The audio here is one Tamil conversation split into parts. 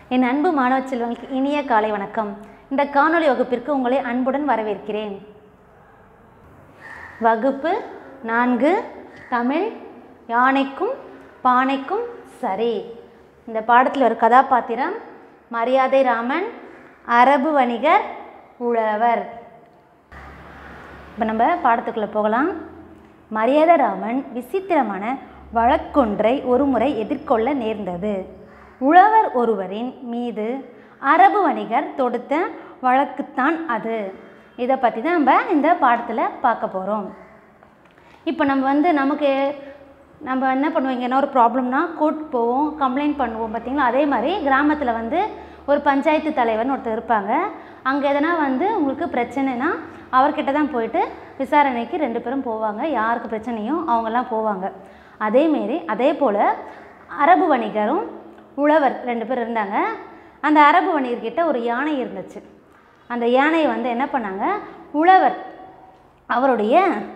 என் அன்பு மாணவ செல்வங்களுக்கு இனிய காலை வணக்கம் இந்த காணொளி வகுப்பிற்கு உங்களை அன்புடன் வரவேற்கிறேன் வகுப்பு நான்கு தமிழ் யானைக்கும் பானைக்கும் சரி இந்த பாடத்தில் ஒரு கதாபாத்திரம் மரியாதை ராமன் அரபு வணிகர் உழவர் இப்போ நம்ம பாடத்துக்குள்ளே போகலாம் மரியாதராமன் விசித்திரமான வழக்கொன்றை ஒருமுறை எதிர்கொள்ள நேர்ந்தது உழவர் ஒருவரின் மீது அரபு வணிகர் தொடுத்த வழக்குத்தான் அது இதை பற்றி தான் நம்ம இந்த பாடத்தில் பார்க்க போகிறோம் இப்போ நம்ம வந்து நமக்கு நம்ம என்ன பண்ணுவோம் இங்கே என்ன ஒரு ப்ராப்ளம்னா கோர்ட் போவோம் கம்ப்ளைண்ட் பண்ணுவோம் பார்த்தீங்களா அதே மாதிரி கிராமத்தில் வந்து ஒரு பஞ்சாயத்து தலைவர்னு ஒருத்தர் இருப்பாங்க அங்கே எதனா வந்து உங்களுக்கு பிரச்சனைனா அவர்கிட்ட தான் போயிட்டு விசாரணைக்கு ரெண்டு பேரும் போவாங்க யாருக்கு பிரச்சனையோ அவங்கெல்லாம் போவாங்க அதேமாரி அதே போல் அரபு வணிகரும் உழவர் ரெண்டு பேர் இருந்தாங்க அந்த அரபு வணிகர்கிட்ட ஒரு யானை இருந்துச்சு அந்த யானையை வந்து என்ன பண்ணாங்க உழவர் அவருடைய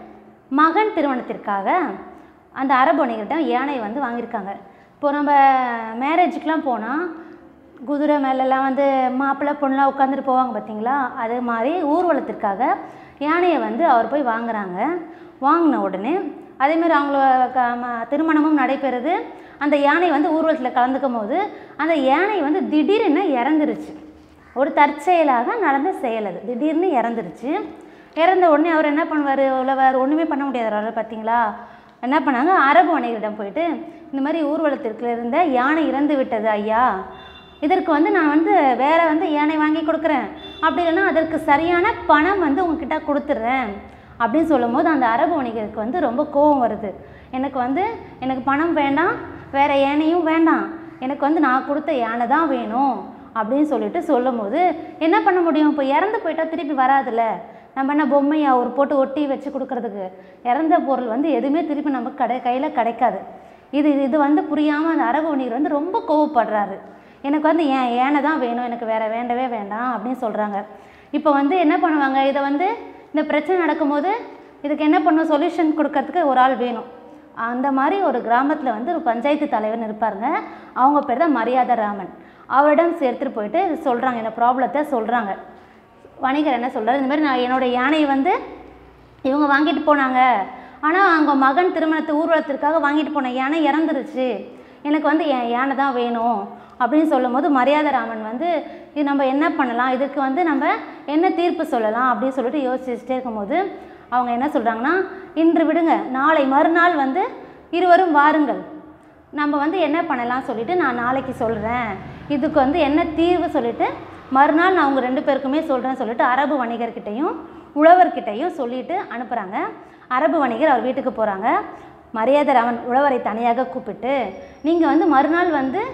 மகன் திருமணத்திற்காக அந்த அரபு வணிகர்கிட்ட யானையை வந்து வாங்கியிருக்காங்க இப்போ நம்ம மேரேஜுக்கெலாம் போனால் குதிரை மேலெல்லாம் வந்து மாப்பிள்ளை பொண்ணுலாம் உட்காந்துட்டு போவாங்க பார்த்தீங்களா அது மாதிரி ஊர்வலத்திற்காக யானையை வந்து அவர் போய் வாங்குறாங்க வாங்கின உடனே அதேமாரி அவங்கள க ம- திருமணமும் நடைபெறுது அந்த யானை வந்து ஊர்வலத்தில் கலந்துக்கும் போது அந்த யானை வந்து திடீர்னு இறந்துருச்சு ஒரு தற்செயலாக நடந்த செயல் அது திடீர்னு இறந்துருச்சு இறந்த உடனே அவர் என்ன பண்ணுவார் உழவர் ஒன்றுமே பண்ண முடியாது அவரால் பார்த்தீங்களா என்ன பண்ணாங்க அரபு வணிகரிடம் போயிட்டு இந்த மாதிரி ஊர்வலத்திற்கு இருந்த யானை இறந்து விட்டது ஐயா இதற்கு வந்து நான் வந்து வேற வந்து யானை வாங்கி கொடுக்குறேன் அப்படி இல்லைன்னா அதற்கு சரியான பணம் வந்து உங்ககிட்ட கொடுத்துட்றேன் அப்படின்னு சொல்லும்போது அந்த அரபு வணிகருக்கு வந்து ரொம்ப கோபம் வருது எனக்கு வந்து எனக்கு பணம் வேண்டாம் வேற யானையும் வேண்டாம் எனக்கு வந்து நான் கொடுத்த யானை தான் வேணும் அப்படின்னு சொல்லிட்டு சொல்லும்போது என்ன பண்ண முடியும் இப்போ இறந்து போயிட்டா திருப்பி வராதுல்ல நம்ம என்ன பொம்மையா ஒரு போட்டு ஒட்டி வச்சு கொடுக்கறதுக்கு இறந்த பொருள் வந்து எதுவுமே திருப்பி நம்ம கடை கையில் கிடைக்காது இது இது வந்து புரியாமல் அந்த அரபு வணிகர் வந்து ரொம்ப கோவப்படுறாரு எனக்கு வந்து ஏன் ஏனை தான் வேணும் எனக்கு வேற வேண்டவே வேண்டாம் அப்படின்னு சொல்கிறாங்க இப்போ வந்து என்ன பண்ணுவாங்க இதை வந்து இந்த பிரச்சனை நடக்கும்போது இதுக்கு என்ன பண்ணும் சொல்யூஷன் கொடுக்கறதுக்கு ஒரு ஆள் வேணும் அந்த மாதிரி ஒரு கிராமத்தில் வந்து ஒரு பஞ்சாயத்து தலைவர்னு இருப்பாருங்க அவங்க பேர் தான் மரியாதை ராமன் அவரிடம் சேர்த்துட்டு போயிட்டு இது சொல்கிறாங்க இந்த ப்ராப்ளத்தை சொல்கிறாங்க வணிகர் என்ன சொல்றாரு இந்த மாதிரி நான் என்னோட யானையை வந்து இவங்க வாங்கிட்டு போனாங்க ஆனால் அவங்க மகன் திருமணத்து ஊர்வலத்திற்காக வாங்கிட்டு போன யானை இறந்துருச்சு எனக்கு வந்து என் யானை தான் வேணும் அப்படின்னு சொல்லும்போது மரியாதை ராமன் வந்து இது நம்ம என்ன பண்ணலாம் இதுக்கு வந்து நம்ம என்ன தீர்ப்பு சொல்லலாம் அப்படின்னு சொல்லிட்டு யோசிச்சுட்டே இருக்கும்போது அவங்க என்ன சொல்கிறாங்கன்னா இன்று விடுங்க நாளை மறுநாள் வந்து இருவரும் வாருங்கள் நம்ம வந்து என்ன பண்ணலாம் சொல்லிட்டு நான் நாளைக்கு சொல்கிறேன் இதுக்கு வந்து என்ன தீர்வு சொல்லிட்டு மறுநாள் நான் உங்கள் ரெண்டு பேருக்குமே சொல்கிறேன் சொல்லிட்டு அரபு வணிகர்கிட்டையும் உழவர்கிட்டையும் சொல்லிட்டு அனுப்புகிறாங்க அரபு வணிகர் அவர் வீட்டுக்கு போகிறாங்க மரியாதை ராமன் உழவரை தனியாக கூப்பிட்டு நீங்கள் வந்து மறுநாள் வந்து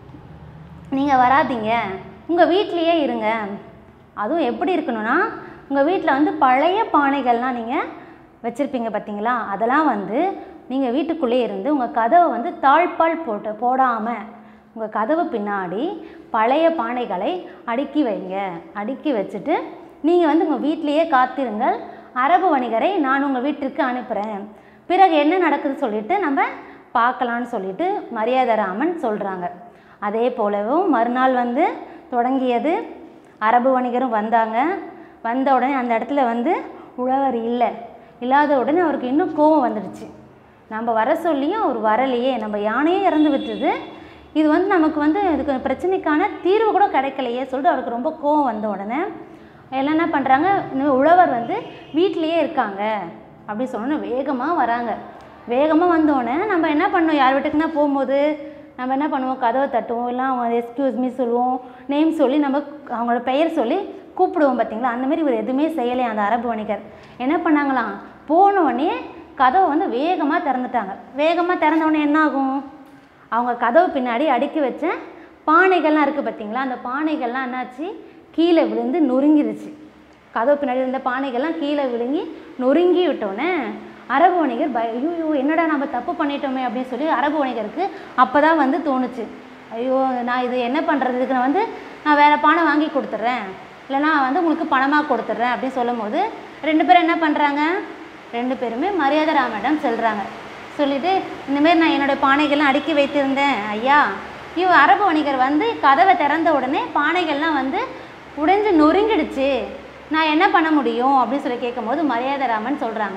நீங்கள் வராதீங்க உங்கள் வீட்லேயே இருங்க அதுவும் எப்படி இருக்கணும்னா உங்கள் வீட்டில் வந்து பழைய பானைகள்லாம் நீங்கள் வச்சுருப்பீங்க பார்த்தீங்களா அதெல்லாம் வந்து நீங்கள் வீட்டுக்குள்ளேயே இருந்து உங்கள் கதவை வந்து தாழ்பால் போட்டு போடாமல் உங்கள் கதவு பின்னாடி பழைய பானைகளை அடுக்கி வைங்க அடுக்கி வச்சுட்டு நீங்கள் வந்து உங்கள் வீட்டிலேயே காத்திருங்கள் அரபு வணிகரை நான் உங்கள் வீட்டிற்கு அனுப்புகிறேன் பிறகு என்ன நடக்குது சொல்லிட்டு நம்ம பார்க்கலான்னு சொல்லிட்டு மரியாதை ராமன் சொல்கிறாங்க அதே போலவும் மறுநாள் வந்து தொடங்கியது அரபு வணிகரும் வந்தாங்க வந்த உடனே அந்த இடத்துல வந்து உழவர் இல்லை இல்லாத உடனே அவருக்கு இன்னும் கோவம் வந்துடுச்சு நம்ம வர சொல்லியும் அவர் வரலையே நம்ம யானையே இறந்து விட்டுது இது வந்து நமக்கு வந்து இதுக்கு பிரச்சனைக்கான தீர்வு கூட கிடைக்கலையே சொல்லிட்டு அவருக்கு ரொம்ப கோவம் வந்த உடனே எல்லாம் என்ன பண்ணுறாங்க இந்த உழவர் வந்து வீட்டிலேயே இருக்காங்க அப்படி சொன்னோன்னே வேகமாக வராங்க வேகமாக வந்தோடனே நம்ம என்ன பண்ணோம் யார் வீட்டுக்குன்னா போகும்போது நம்ம என்ன பண்ணுவோம் கதவை தட்டுவோம் இல்லை அவங்க எக்ஸ்கியூஸ் மீ சொல்லுவோம் நேம் சொல்லி நம்ம அவங்களோட பெயர் சொல்லி கூப்பிடுவோம் பார்த்தீங்களா அந்த மாதிரி இவர் எதுவுமே செய்யலையா அந்த அரபு வணிகர் என்ன பண்ணாங்களாம் போன உடனே கதவை வந்து வேகமாக திறந்துட்டாங்க வேகமாக திறந்த உடனே என்ன ஆகும் அவங்க கதவு பின்னாடி அடுக்கி வச்ச பானைகள்லாம் இருக்குது பார்த்தீங்களா அந்த பானைகள்லாம் என்னாச்சு கீழே விழுந்து நொறுங்கிருச்சு கதவு பின்னாடி இருந்த பானைகள்லாம் கீழே விழுங்கி நொறுங்கி விட்டோன்னே அரபு வணிகர் பய ஐயோ என்னடா நம்ம தப்பு பண்ணிட்டோமே அப்படின்னு சொல்லி அரபு வணிகருக்கு அப்போ தான் வந்து தோணுச்சு ஐயோ நான் இது என்ன பண்ணுறது இதுக்கு நான் வந்து நான் வேறு பானை வாங்கி கொடுத்துட்றேன் இல்லைனா வந்து உங்களுக்கு பணமாக கொடுத்துட்றேன் அப்படின்னு சொல்லும்போது ரெண்டு பேரும் என்ன பண்ணுறாங்க ரெண்டு பேருமே மரியாதை ராமனிடம் செல்கிறாங்க சொல்லிட்டு இந்தமாரி நான் என்னோடய பானைகள்லாம் அடுக்கி வைத்திருந்தேன் ஐயா இவ அரபு வணிகர் வந்து கதவை திறந்த உடனே பானைகள்லாம் வந்து உடைஞ்சு நொறுங்கிடுச்சு நான் என்ன பண்ண முடியும் அப்படின்னு சொல்லி கேட்கும்போது மரியாதைராமன் சொல்கிறாங்க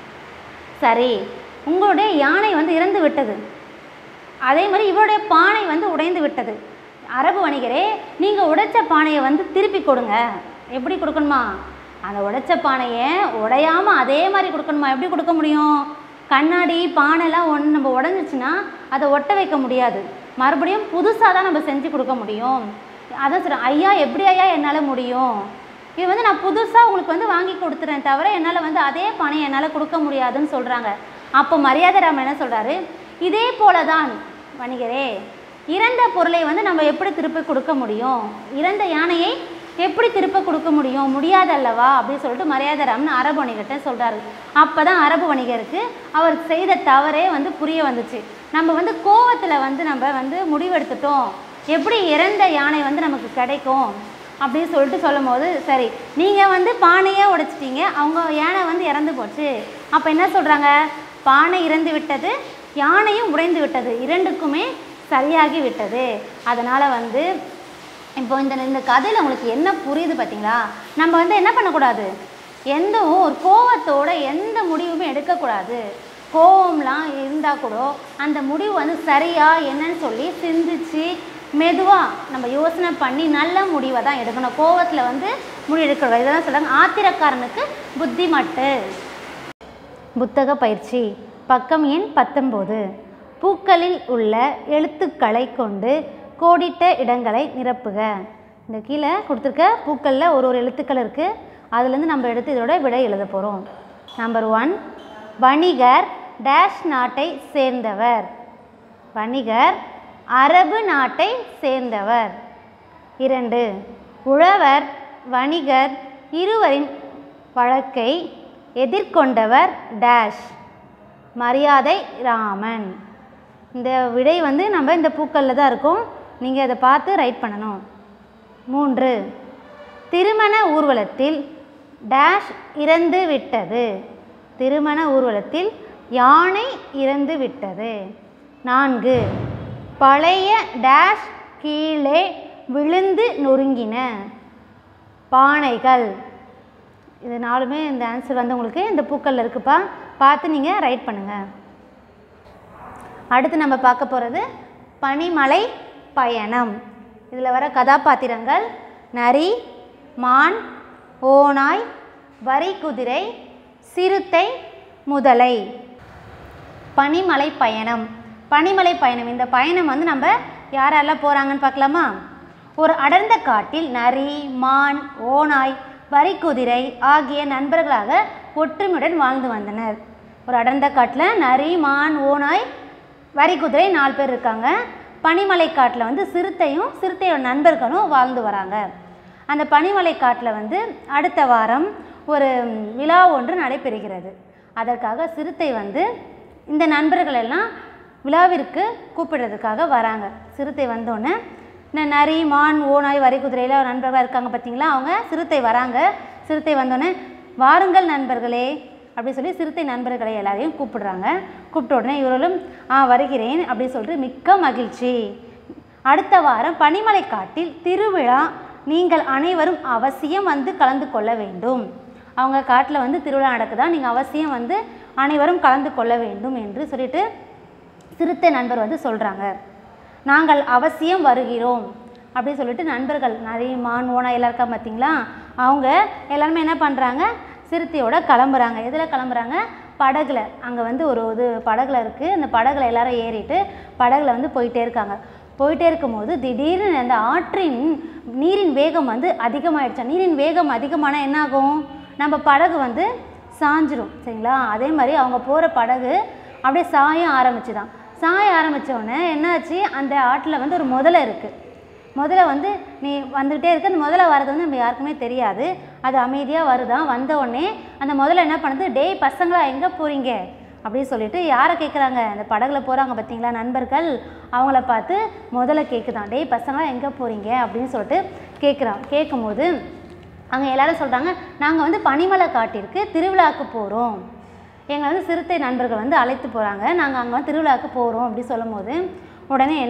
சரி உங்களுடைய யானை வந்து இறந்து விட்டது அதே மாதிரி இவருடைய பானை வந்து உடைந்து விட்டது அரபு வணிகரே நீங்கள் உடைச்ச பானையை வந்து திருப்பி கொடுங்க எப்படி கொடுக்கணுமா அந்த உடைச்ச பானையை உடையாமல் அதே மாதிரி கொடுக்கணுமா எப்படி கொடுக்க முடியும் கண்ணாடி பானைலாம் ஒன்று நம்ம உடஞ்சிச்சின்னா அதை ஒட்ட வைக்க முடியாது மறுபடியும் புதுசாக தான் நம்ம செஞ்சு கொடுக்க முடியும் அதான் சொல்கிறேன் ஐயா எப்படி ஐயா என்னால் முடியும் இது வந்து நான் புதுசாக உங்களுக்கு வந்து வாங்கி கொடுத்துறேன் தவிர என்னால் வந்து அதே பானையை என்னால் கொடுக்க முடியாதுன்னு சொல்கிறாங்க அப்போ மரியாதை ராமன் என்ன சொல்கிறாரு இதே போல தான் வணிகரே இறந்த பொருளை வந்து நம்ம எப்படி திருப்பி கொடுக்க முடியும் இறந்த யானையை எப்படி திருப்ப கொடுக்க முடியும் முடியாதல்லவா அப்படின்னு சொல்லிட்டு மரியாதைராமன் அரபு வணிகர்கிட்ட சொல்கிறாரு அப்போ தான் அரபு வணிகருக்கு அவர் செய்த தவறே வந்து புரிய வந்துச்சு நம்ம வந்து கோவத்தில் வந்து நம்ம வந்து முடிவெடுத்துட்டோம் எப்படி இறந்த யானை வந்து நமக்கு கிடைக்கும் அப்படின்னு சொல்லிட்டு சொல்லும் போது சரி நீங்கள் வந்து பானையே உடைச்சிட்டீங்க அவங்க யானை வந்து இறந்து போச்சு அப்போ என்ன சொல்கிறாங்க பானை இறந்து விட்டது யானையும் உடைந்து விட்டது இரண்டுக்குமே சரியாகி விட்டது அதனால் வந்து இப்போ இந்த இந்த கதையில் உங்களுக்கு என்ன புரியுது பார்த்தீங்களா நம்ம வந்து என்ன பண்ணக்கூடாது எந்த ஒரு கோவத்தோட எந்த முடிவுமே எடுக்கக்கூடாது கோவம்லாம் இருந்தால் கூட அந்த முடிவு வந்து சரியா என்னன்னு சொல்லி சிந்திச்சு மெதுவாக நம்ம யோசனை பண்ணி நல்ல முடிவை தான் எடுக்கணும் கோவத்தில் வந்து முடிவு எடுக்கக்கூடாது இதெல்லாம் சொல்கிறாங்க ஆத்திரக்காரனுக்கு புத்தி மட்டு புத்தக பயிற்சி பக்கம் எண் பத்தொம்போது பூக்களில் உள்ள எழுத்துக்களை கொண்டு கோடிட்ட இடங்களை நிரப்புக இந்த கீழே கொடுத்துருக்க பூக்களில் ஒரு ஒரு எழுத்துக்கள் இருக்குது அதுலேருந்து நம்ம எடுத்து இதோட விடை எழுத போகிறோம் நம்பர் ஒன் வணிகர் டேஷ் நாட்டை சேர்ந்தவர் வணிகர் அரபு நாட்டை சேர்ந்தவர் இரண்டு உழவர் வணிகர் இருவரின் வழக்கை எதிர்கொண்டவர் டேஷ் மரியாதை ராமன் இந்த விடை வந்து நம்ம இந்த பூக்களில் தான் இருக்கும் நீங்கள் அதை பார்த்து ரைட் பண்ணணும் மூன்று திருமண ஊர்வலத்தில் டேஷ் இறந்து விட்டது திருமண ஊர்வலத்தில் யானை இறந்து விட்டது நான்கு பழைய டேஷ் கீழே விழுந்து நொறுங்கின பானைகள் இது நாலுமே இந்த ஆன்சர் வந்து உங்களுக்கு இந்த பூக்களில் இருக்குப்பா பார்த்து நீங்கள் ரைட் பண்ணுங்கள் அடுத்து நம்ம பார்க்க போகிறது பனிமலை பயணம் இதில் வர கதாபாத்திரங்கள் நரி மான் ஓநாய் வரிக்குதிரை சிறுத்தை முதலை பனிமலை பயணம் பனிமலை பயணம் இந்த பயணம் வந்து நம்ம யாரெல்லாம் போகிறாங்கன்னு பார்க்கலாமா ஒரு அடர்ந்த காட்டில் நரி மான் ஓநாய் வரிக்குதிரை ஆகிய நண்பர்களாக ஒற்றுமையுடன் வாழ்ந்து வந்தனர் ஒரு அடர்ந்த காட்டில் நரி மான் ஓநாய் வரிக்குதிரை நாலு பேர் இருக்காங்க பனிமலை காட்டில் வந்து சிறுத்தையும் சிறுத்தையோட நண்பர்களும் வாழ்ந்து வராங்க அந்த பனிமலை காட்டில் வந்து அடுத்த வாரம் ஒரு விழா ஒன்று நடைபெறுகிறது அதற்காக சிறுத்தை வந்து இந்த நண்பர்கள் எல்லாம் விழாவிற்கு கூப்பிடுறதுக்காக வராங்க சிறுத்தை வந்தோடனே இந்த நரி மான் ஓநாய் வரிக்குதிரையில் நண்பர்களாக இருக்காங்க பார்த்தீங்களா அவங்க சிறுத்தை வராங்க சிறுத்தை வந்தோடனே வாருங்கள் நண்பர்களே அப்படி சொல்லி சிறுத்தை நண்பர்களை எல்லாரையும் கூப்பிடுறாங்க கூப்பிட்ட உடனே இவர்களும் ஆ வருகிறேன் அப்படின்னு சொல்லிட்டு மிக்க மகிழ்ச்சி அடுத்த வாரம் பனிமலை காட்டில் திருவிழா நீங்கள் அனைவரும் அவசியம் வந்து கலந்து கொள்ள வேண்டும் அவங்க காட்டில் வந்து திருவிழா நடக்குதா நீங்கள் அவசியம் வந்து அனைவரும் கலந்து கொள்ள வேண்டும் என்று சொல்லிட்டு சிறுத்தை நண்பர் வந்து சொல்கிறாங்க நாங்கள் அவசியம் வருகிறோம் அப்படி சொல்லிட்டு நண்பர்கள் நிறைய மான் ஓனா எல்லாம் இருக்கா பார்த்தீங்களா அவங்க எல்லாருமே என்ன பண்ணுறாங்க சிறுத்தையோட கிளம்புறாங்க எதில் கிளம்புறாங்க படகுல அங்கே வந்து ஒரு இது படகுல இருக்குது அந்த படகுல எல்லாரும் ஏறிட்டு படகுல வந்து போயிட்டே இருக்காங்க போயிட்டே இருக்கும்போது திடீர்னு அந்த ஆற்றின் நீரின் வேகம் வந்து அதிகமாயிடுச்சா நீரின் வேகம் அதிகமானால் என்னாகும் நம்ம படகு வந்து சாஞ்சிரும் சரிங்களா அதே மாதிரி அவங்க போகிற படகு அப்படியே சாய ஆரம்பிச்சுதான் சாய ஆரம்பிச்ச உடனே என்னாச்சு அந்த ஆற்றில் வந்து ஒரு முதலை இருக்குது முதல்ல வந்து நீ வந்துக்கிட்டே இருக்க அந்த முதல்ல வரது வந்து நம்ம யாருக்குமே தெரியாது அது அமைதியாக வருதான் வந்த உடனே அந்த முதல்ல என்ன பண்ணுது டேய் பசங்களா எங்கே போகிறீங்க அப்படின்னு சொல்லிட்டு யாரை கேட்குறாங்க அந்த படகுல போகிறாங்க பார்த்தீங்களா நண்பர்கள் அவங்கள பார்த்து முதல்ல கேட்குதான் டேய் பசங்களா எங்கே போகிறீங்க அப்படின்னு சொல்லிட்டு கேட்குறான் கேட்கும்போது அங்கே எல்லாரும் சொல்கிறாங்க நாங்கள் வந்து பனிமலை காட்டிற்கு திருவிழாவுக்கு போகிறோம் எங்களை வந்து சிறுத்தை நண்பர்கள் வந்து அழைத்து போகிறாங்க நாங்கள் அங்கே வந்து திருவிழாவுக்கு போகிறோம் அப்படி சொல்லும்போது உடனே என்ன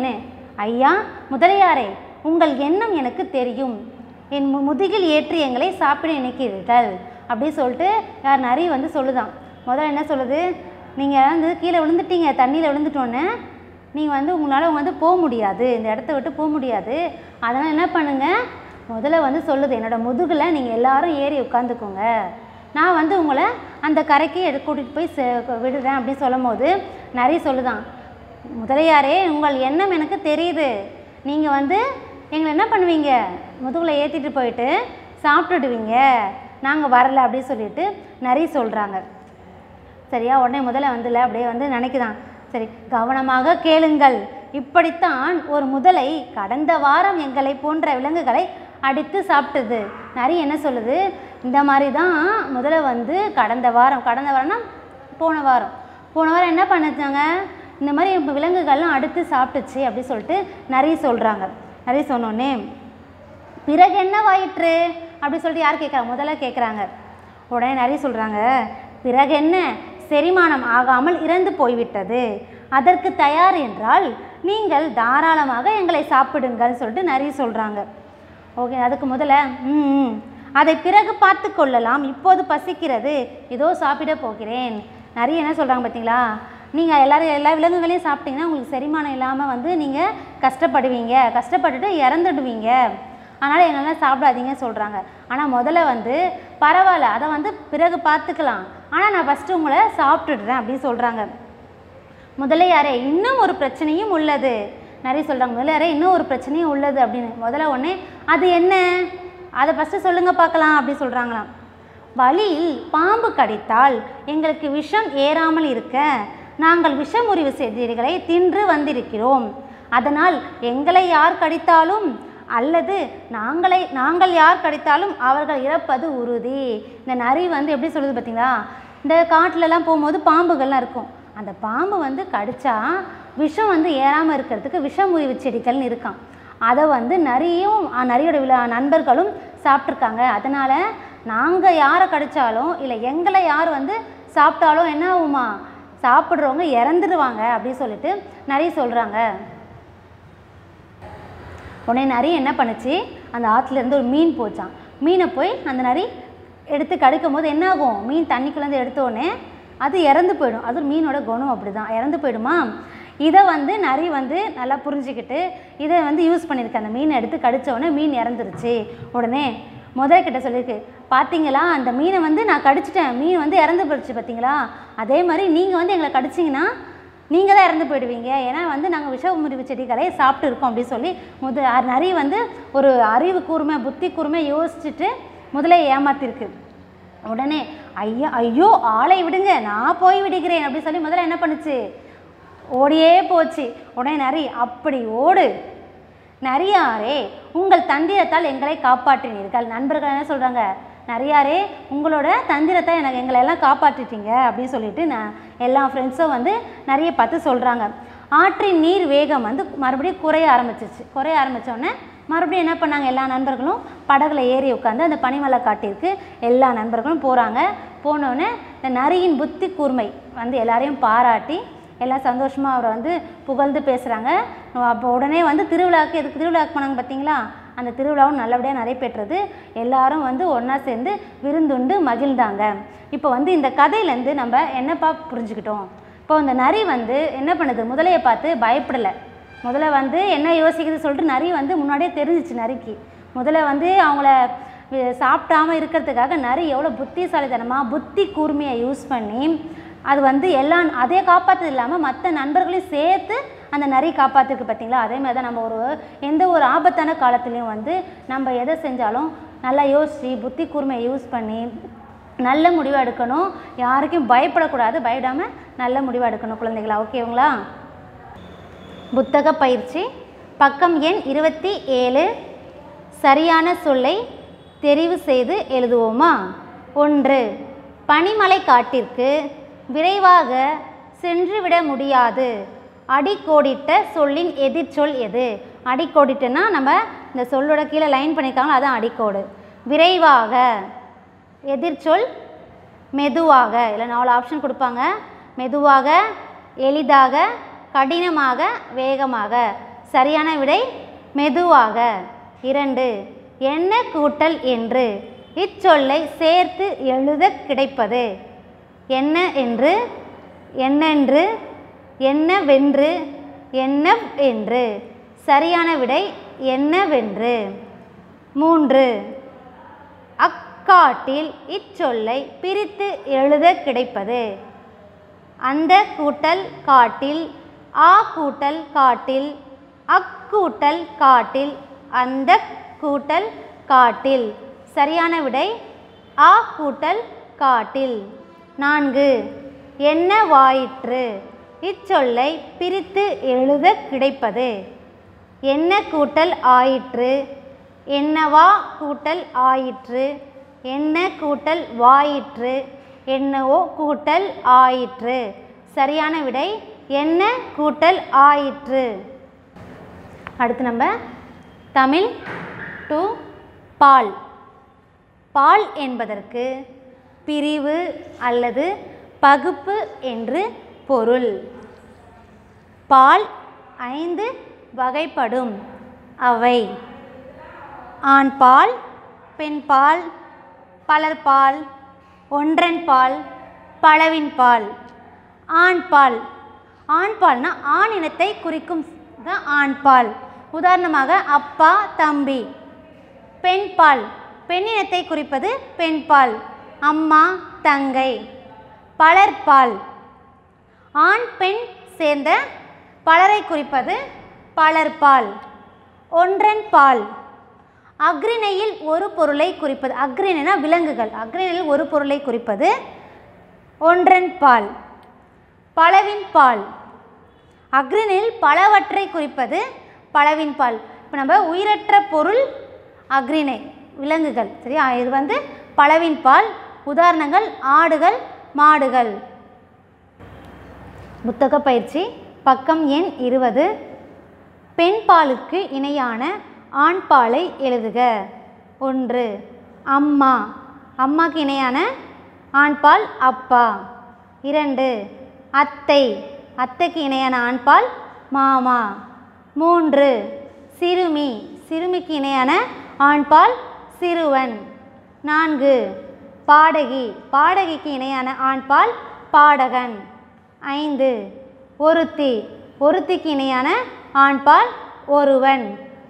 ஐயா முதலியாரே உங்கள் எண்ணம் எனக்கு தெரியும் என் மு- முதுகில் ஏற்றி எங்களை சாப்பிட நினைக்கிறீர்கள் அப்படி சொல்லிட்டு யார் நரி வந்து சொல்லுதான் முதல்ல என்ன சொல்லுது நீங்கள் வந்து கீழே விழுந்துட்டீங்க தண்ணியில் விழுந்துட்டோன்னே நீங்கள் வந்து உங்களால் வந்து போக முடியாது இந்த இடத்த விட்டு போக முடியாது அதனால் என்ன பண்ணுங்கள் முதல்ல வந்து சொல்லுது என்னோட முதுகில் நீங்கள் எல்லாரும் ஏறி உட்காந்துக்கோங்க நான் வந்து உங்களை அந்த கரைக்கு எடு கூட்டிகிட்டு போய் சே விடுறேன் அப்படின்னு சொல்லும் போது நிறைய சொல்லுதான் முதலியாரே உங்கள் எண்ணம் எனக்கு தெரியுது நீங்கள் வந்து எங்களை என்ன பண்ணுவீங்க முதுகில் ஏற்றிட்டு போயிட்டு சாப்பிட்டுடுவீங்க நாங்கள் வரல அப்படின்னு சொல்லிட்டு நிறைய சொல்கிறாங்க சரியா உடனே முதல்ல வந்துல அப்படியே வந்து நினைக்குதான் சரி கவனமாக கேளுங்கள் இப்படித்தான் ஒரு முதலை கடந்த வாரம் எங்களை போன்ற விலங்குகளை அடித்து சாப்பிட்டது நிறைய என்ன சொல்லுது இந்த மாதிரி தான் முதல்ல வந்து கடந்த வாரம் கடந்த வாரம்னா போன வாரம் போன வாரம் என்ன பண்ணுச்சாங்க இந்த மாதிரி இப்போ விலங்குகள்லாம் அடுத்து சாப்பிட்டுச்சு அப்படி சொல்லிட்டு நிறைய சொல்கிறாங்க நிறைய சொன்னோன்னே பிறகு என்னவாயிற்று அப்படி சொல்லிட்டு யார் கேட்குறாங்க முதல்ல கேட்குறாங்க உடனே நிறைய சொல்கிறாங்க பிறகு என்ன செரிமானம் ஆகாமல் இறந்து போய்விட்டது அதற்கு தயார் என்றால் நீங்கள் தாராளமாக எங்களை சாப்பிடுங்கள் சொல்லிட்டு நிறைய சொல்கிறாங்க ஓகே அதுக்கு முதல்ல ம் ம். அதை பிறகு பார்த்து கொள்ளலாம் இப்போது பசிக்கிறது இதோ சாப்பிட போகிறேன் நிறைய என்ன சொல்கிறாங்க பார்த்தீங்களா நீங்கள் எல்லாரும் எல்லா விலங்குகளையும் சாப்பிட்டீங்கன்னா உங்களுக்கு செரிமானம் இல்லாமல் வந்து நீங்கள் கஷ்டப்படுவீங்க கஷ்டப்பட்டுட்டு இறந்துடுவீங்க அதனால் எங்களெல்லாம் சாப்பிடாதீங்க சொல்கிறாங்க ஆனால் முதல்ல வந்து பரவாயில்ல அதை வந்து பிறகு பார்த்துக்கலாம் ஆனால் நான் ஃபஸ்ட்டு உங்களை சாப்பிட்டுடுறேன் அப்படின்னு சொல்கிறாங்க முதலையாரே இன்னும் ஒரு பிரச்சனையும் உள்ளது நிறைய சொல்கிறாங்க முதலையாரே இன்னும் ஒரு பிரச்சனையும் உள்ளது அப்படின்னு முதல்ல உடனே அது என்ன அதை ஃபஸ்ட்டு சொல்லுங்க பார்க்கலாம் அப்படி சொல்கிறாங்களாம் வழியில் பாம்பு கடித்தால் எங்களுக்கு விஷம் ஏறாமல் இருக்க நாங்கள் விஷமுறிவு செடிகளை தின்று வந்திருக்கிறோம் அதனால் எங்களை யார் கடித்தாலும் அல்லது நாங்களை நாங்கள் யார் கடித்தாலும் அவர்கள் இறப்பது உறுதி இந்த நரி வந்து எப்படி சொல்லுது பார்த்தீங்களா இந்த காட்டுலலாம் போகும்போது பாம்புகள்லாம் இருக்கும் அந்த பாம்பு வந்து கடிச்சா விஷம் வந்து ஏறாமல் இருக்கிறதுக்கு விஷமுறிவு செடிகள்னு இருக்கான் அதை வந்து நரியும் அஹ், நரியோட விழா நண்பர்களும் சாப்பிட்ருக்காங்க அதனால் நாங்கள் யாரை கடித்தாலும் இல்லை எங்களை யார் வந்து சாப்பிட்டாலும் என்ன ஆகுமா சாப்பிட்றவங்க இறந்துடுவாங்க அப்படின்னு சொல்லிட்டு நிறைய சொல்கிறாங்க உடனே நரி என்ன பண்ணுச்சு அந்த ஆற்றுல இருந்து ஒரு மீன் போச்சான் மீனை போய் அந்த நரி எடுத்து கடிக்கும் போது என்ன ஆகும் மீன் தண்ணிக்குள்ளேருந்து எடுத்த உடனே அது இறந்து போயிடும் அது மீனோட குணம் அப்படி தான் இறந்து போயிடுமா இதை வந்து நரி வந்து நல்லா புரிஞ்சுக்கிட்டு இதை வந்து யூஸ் பண்ணியிருக்கு அந்த மீனை எடுத்து கடிச்ச உடனே மீன் இறந்துருச்சு உடனே முதல் கிட்ட சொல்லியிருக்கு பார்த்தீங்களா அந்த மீனை வந்து நான் கடிச்சிட்டேன் மீன் வந்து இறந்து போயிடுச்சு பார்த்தீங்களா அதே மாதிரி நீங்கள் வந்து எங்களை கடிச்சிங்கன்னா நீங்கள் தான் இறந்து போயிடுவீங்க ஏன்னா வந்து நாங்கள் விஷ முறிவு செடிகளை சாப்பிட்டு இருக்கோம் அப்படின்னு சொல்லி முத அ- நிறைய வந்து ஒரு அறிவு கூர்மை புத்தி கூர்மை யோசிச்சுட்டு முதல்ல ஏமாத்திருக்கு உடனே ஐயா ஐயோ ஆளை விடுங்க நான் போய் விடுகிறேன் அப்படின்னு சொல்லி முதல்ல என்ன பண்ணுச்சு ஓடியே போச்சு உடனே நரி அப்படி ஓடு நரியாரே உங்கள் தந்திரத்தால் எங்களை காப்பாற்றினீர்கள் நண்பர்கள் என்ன சொல்கிறாங்க நரியாரே உங்களோட தந்திரத்தை எனக்கு எங்களை எல்லாம் காப்பாற்றிட்டீங்க அப்படின்னு சொல்லிட்டு நான் எல்லா ஃப்ரெண்ட்ஸும் வந்து நிறைய பார்த்து சொல்கிறாங்க ஆற்றின் நீர் வேகம் வந்து மறுபடியும் குறைய ஆரம்பிச்சிச்சு குறைய ஆரம்பித்தோடனே மறுபடியும் என்ன பண்ணாங்க எல்லா நண்பர்களும் படகுல ஏறி உட்காந்து அந்த பனிமலை காட்டிற்கு எல்லா நண்பர்களும் போகிறாங்க போனோடனே இந்த நரியின் புத்தி கூர்மை வந்து எல்லாரையும் பாராட்டி எல்லாம் சந்தோஷமாக அவரை வந்து புகழ்ந்து பேசுகிறாங்க அப்போ உடனே வந்து திருவிழாவுக்கு எதுக்கு திருவிழாவுக்கு போனாங்க பார்த்தீங்களா அந்த திருவிழாவும் நல்லபடியாக நடைபெற்றது எல்லாரும் வந்து ஒன்றா சேர்ந்து விருந்துண்டு மகிழ்ந்தாங்க இப்போ வந்து இந்த கதையிலேருந்து நம்ம என்னப்பா புரிஞ்சுக்கிட்டோம் இப்போ இந்த நரி வந்து என்ன பண்ணுது முதலையை பார்த்து பயப்படலை முதல்ல வந்து என்ன யோசிக்குது சொல்லிட்டு நரி வந்து முன்னாடியே தெரிஞ்சிச்சு நரிக்கு முதல்ல வந்து அவங்கள வி- சாப்பிடாம இருக்கிறதுக்காக நரி எவ்வளோ புத்திசாலித்தனமாக புத்தி கூர்மையை யூஸ் பண்ணி அது வந்து எல்லாம் அதே காப்பாற்றுறது இல்லாமல் மற்ற நண்பர்களையும் சேர்த்து அந்த நரி காப்பாற்றிருக்கு பார்த்தீங்களா அதே மாதிரி தான் நம்ம ஒரு எந்த ஒரு ஆபத்தான காலத்துலேயும் வந்து நம்ம எதை செஞ்சாலும் நல்லா யோசித்து புத்தி கூர்மையை யூஸ் பண்ணி நல்ல முடிவு எடுக்கணும் யாருக்கும் பயப்படக்கூடாது பயப்படாமல் நல்ல முடிவு எடுக்கணும் குழந்தைகளா ஓகேங்களா புத்தக பயிற்சி பக்கம் எண் இருபத்தி ஏழு சரியான சொல்லை தெரிவு செய்து எழுதுவோமா ஒன்று பனிமலை காட்டிற்கு விரைவாக சென்றுவிட முடியாது அடிக்கோடிட்ட சொல்லின் எதிர்ச்சொல் எது அடிக்கோடிட்டுன்னா நம்ம இந்த சொல்லோட கீழே லைன் பண்ணியிருக்காங்களோ அதான் அடிக்கோடு விரைவாக எதிர்ச்சொல் மெதுவாக இல்லை நாலு ஆப்ஷன் கொடுப்பாங்க மெதுவாக எளிதாக கடினமாக வேகமாக சரியான விடை மெதுவாக இரண்டு என்ன கூட்டல் என்று இச்சொல்லை சேர்த்து எழுத கிடைப்பது என்ன என்று என்னென்று என்னவென்று என்ன என்று சரியான விடை என்னவென்று மூன்று அக்காட்டில் இச்சொல்லை பிரித்து எழுத கிடைப்பது அந்த கூட்டல் காட்டில் ஆ கூட்டல் காட்டில் அக்கூட்டல் காட்டில் அந்த கூட்டல் காட்டில் சரியான விடை ஆ கூட்டல் காட்டில் நான்கு என்ன வாயிற்று இச்சொல்லை பிரித்து எழுத கிடைப்பது என்ன கூட்டல் ஆயிற்று என்னவா கூட்டல் ஆயிற்று என்ன கூட்டல் வாயிற்று என்னவோ கூட்டல் ஆயிற்று சரியான விடை என்ன கூட்டல் ஆயிற்று அடுத்து நம்ம தமிழ் டு பால் பால் என்பதற்கு பிரிவு அல்லது பகுப்பு என்று பொருள் பால் ஐந்து வகைப்படும் அவை ஆண்பால் பெண்பால் பலர்பால் ஒன்றன்பால் பலவின்பால் ஆண்பால் ஆண்பால்னா ஆண் இனத்தை குறிக்கும் தான் ஆண்பால் உதாரணமாக அப்பா தம்பி பெண்பால் பெண்ணினத்தை குறிப்பது பெண்பால் அம்மா தங்கை பலர்பால் ஆண் பெண் சேர்ந்த பலரை குறிப்பது பலர்பால் ஒன்றன் பால் அக்ரிணையில் ஒரு பொருளை குறிப்பது அக்ரிணைனா விலங்குகள் அக்ரிணையில் ஒரு பொருளை குறிப்பது ஒன்றன் பால் பலவின் பால் அக்ரிணையில் பலவற்றை குறிப்பது பலவின் பால் இப்போ நம்ம உயிரற்ற பொருள் அக்ரிணை விலங்குகள் சரியா இது வந்து பலவின் பால் உதாரணங்கள் ஆடுகள் மாடுகள் புத்தக பயிற்சி பக்கம் எண் இருபது பெண் பாலுக்கு இணையான ஆண் பாலை எழுதுக ஒன்று அம்மா அம்மாக்கு இணையான ஆண்பால் அப்பா இரண்டு அத்தை அத்தைக்கு இணையான ஆண்பால் மாமா மூன்று சிறுமி சிறுமிக்கு இணையான ஆண்பால் சிறுவன் நான்கு பாடகி பாடகிக்கு இணையான ஆண்பால் பாடகன் ஐந்து ஒருத்தி ஒருத்திக்கு இணையான ஆண்பால் ஒருவன்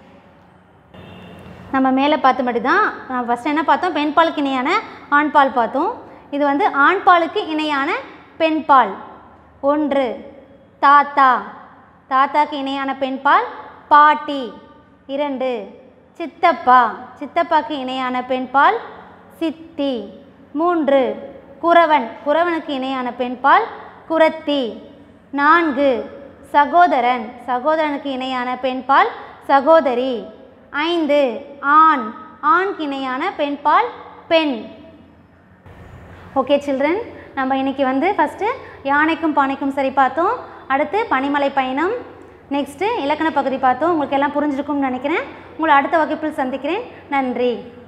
நம்ம மேலே பார்த்தபடி தான் நான் ஃபஸ்ட் என்ன பார்த்தோம் பெண்பாலுக்கு இணையான ஆண்பால் பார்த்தோம் இது வந்து ஆண்பாலுக்கு இணையான பெண்பால் ஒன்று தாத்தா தாத்தாக்கு இணையான பெண்பால் பாட்டி இரண்டு சித்தப்பா சித்தப்பாக்கு இணையான பெண்பால் சித்தி மூன்று குறவன் குறவனுக்கு இணையான பெண்பால் குரத்தி நான்கு சகோதரன் சகோதரனுக்கு இணையான பெண்பால் சகோதரி ஐந்து ஆண் ஆண்க்கு இணையான பெண்பால் பெண் ஓகே சில்ட்ரன் நம்ம இன்னைக்கு வந்து ஃபஸ்ட்டு யானைக்கும் பானைக்கும் சரி பார்த்தோம் அடுத்து பனிமலை பயணம் நெக்ஸ்ட்டு இலக்கண பகுதி பார்த்தோம் உங்களுக்கு எல்லாம் புரிஞ்சிருக்கும்னு நினைக்கிறேன் உங்களை அடுத்த வகுப்பில் சந்திக்கிறேன் நன்றி